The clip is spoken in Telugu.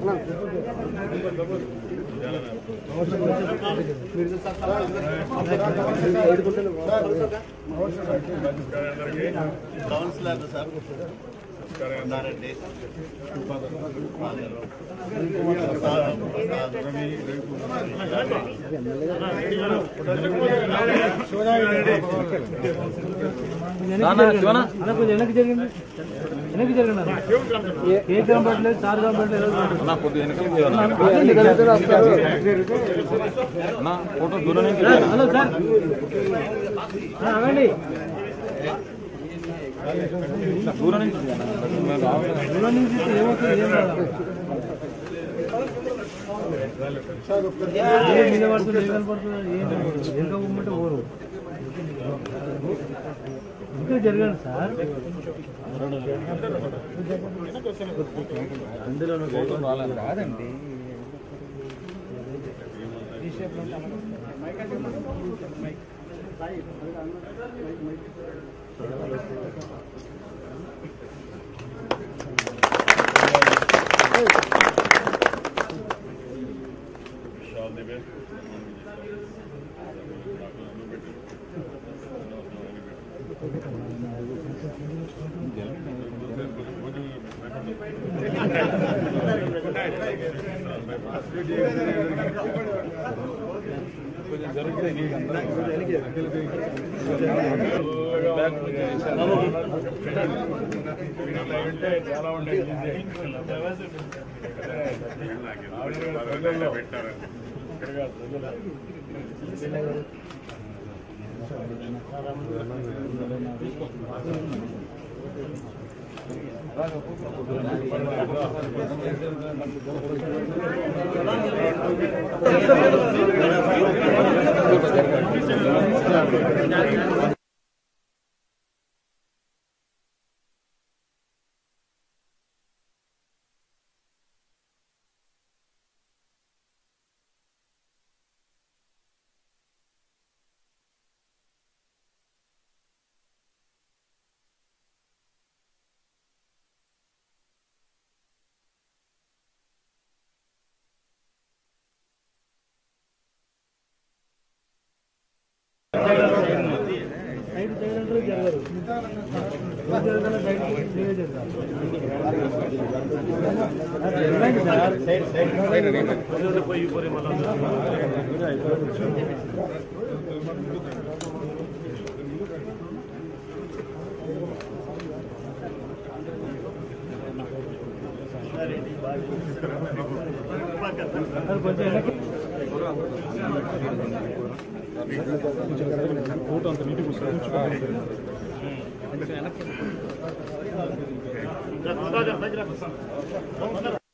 కౌన్సిలర్ సార్ నారెడ్డి వెనక్కి జరిగింది వెనక్కి జరిగింది ఏ కనపడలేదు సార్ కనపడలేదు ఫోటో దూరం నుంచి హలో సార్ అవండి దూరం నుంచి మేము రావాలి దూరం నుంచి ఏమవుతుంది ఏం రాదు ఏ మీద పడుతుంది ఏ కనపడుతుంది ఏంటి ఎంత ఉమ్మంటే ఊరు ఇంకా జరగండి సార్ ఫోటో రాలేదు రాదండి సైడ్ జరగంటారు జరగరు జరగాలి సైడ్ మీరే జరగాలి జరగండి సార్ సార్ కొంచెం వెనక్కి ఫోటో అంత నీట్గా వస్తుంది